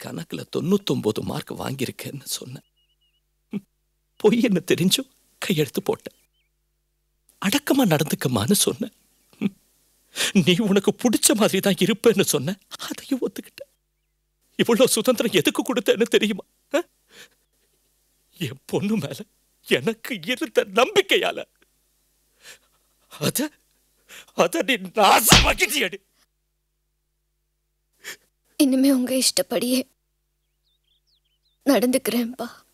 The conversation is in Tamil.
கணக்குல தொண்ணூத்தொன்பது மார்க் வாங்கியிருக்கேன்னு சொன்னேன் ம், பொய்ன்னு தெரிஞ்சும் கையெழுத்து போட்டேன் அடக்கமா நடந்துக்கமான்னு சொன்னேன் ம், நீ உனக்கு பிடிச்ச மாதிரி தான் இருப்பேன்னு சொன்ன அதையும் ஒத்துக்கிட்ட இவ்வளவு சுதந்திரம் எதுக்கு கொடுத்தேன்னு தெரியுமா ஆ? என் பொண்ணு மேல எனக்கு இருந்த நம்பிக்கையால அத அத நீ நாசமாக்கிட்டியடி இனிமே உங்க இஷ்டப்படியே நடந்துக்கிறேன்ப்பா